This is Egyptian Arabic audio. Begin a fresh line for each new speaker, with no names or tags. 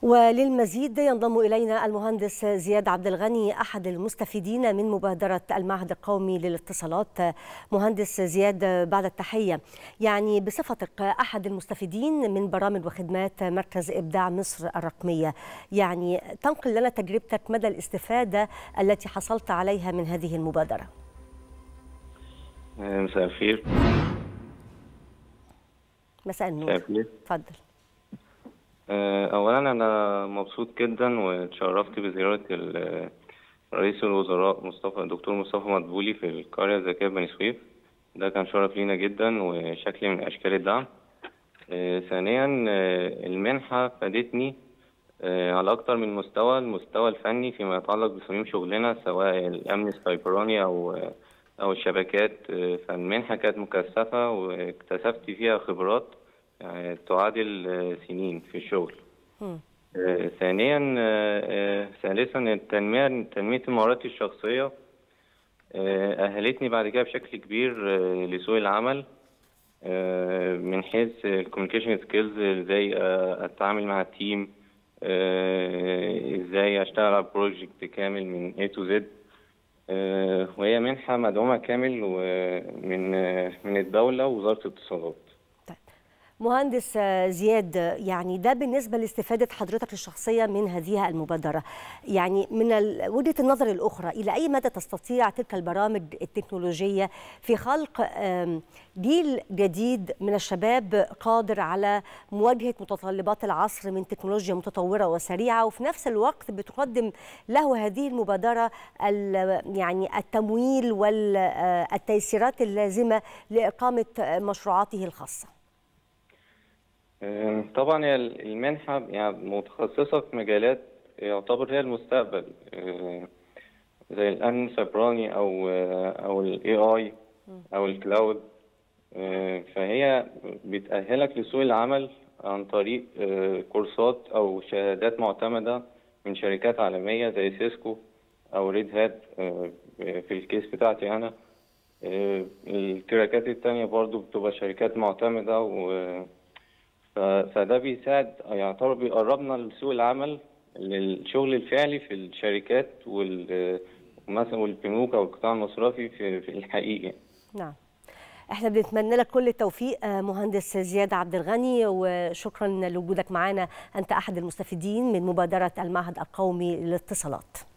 وللمزيد ينضم إلينا المهندس زياد عبد الغني أحد المستفيدين من مبادرة المعهد القومي للاتصالات مهندس زياد بعد التحية يعني بصفتك أحد المستفيدين من برامج وخدمات مركز إبداع مصر الرقمية يعني تنقل لنا تجربتك مدى الاستفادة التي حصلت عليها من هذه المبادرة
مساء الخير
مساء النور
مساء الخير
تفضل
اولا انا مبسوط جدا واتشرفت بزياره ال- رئيس الوزراء مصطفى الدكتور مصطفى مدبولي في القريه الذكيه بني سويف ده كان شرف لينا جدا وشكل من اشكال الدعم آه، ثانيا آه، المنحه فادتني آه، على اكتر من مستوى المستوى الفني فيما يتعلق بصميم شغلنا سواء الامن السيبراني او او الشبكات آه، فالمنحه كانت مكثفه واكتسبت فيها خبرات يعني تعادل آه، سنين في الشغل
مم.
آه، ثانيا آه، آه، ثالثا التنمية تنمية المهارات الشخصية آه، أهلتني بعد كده بشكل كبير آه، لسوق العمل آه، من حيث الكوميونيكيشن سكيلز ازاي آه، اتعامل مع التيم آه، ازاي اشتغل على بروجكت كامل من A to Z آه، وهي منحة مدعومة كامل ومن آه، من الدولة ووزارة الاتصالات
مهندس زياد يعني ده بالنسبة لاستفادة حضرتك الشخصية من هذه المبادرة يعني من ال- وجهة النظر الأخرى إلى أي مدى تستطيع تلك البرامج التكنولوجية في خلق آم، جيل جديد من الشباب قادر على مواجهة متطلبات العصر من تكنولوجيا متطورة وسريعة وفي نفس الوقت بتقدم له هذه المبادرة ال- يعني التمويل والتيسيرات اللازمة لإقامة مشروعاته الخاصة
آه، طبعا هي المنحة يعني متخصصة في مجالات يعتبر هي المستقبل آه، زي الأمن السيبراني أو آه، أو ال AI أو الكلاود آه، فهي بتأهلك لسوق العمل عن طريق آه، كورسات أو شهادات معتمدة من شركات عالمية زي سيسكو أو ريد هات آه، في الكيس بتاعتي أنا آه، التراكات التانية برضو بتبقى شركات معتمدة و ف- فده بيساعد يعتبر بيقربنا لسوق العمل للشغل الفعلي في الشركات وال مثلا والبنوك او القطاع المصرفي في, في الحقيقي
نعم احنا بنتمنى لك كل التوفيق آه، مهندس زياد عبد الغني وشكرا لوجودك معنا انت احد المستفيدين من مبادره المعهد القومي للاتصالات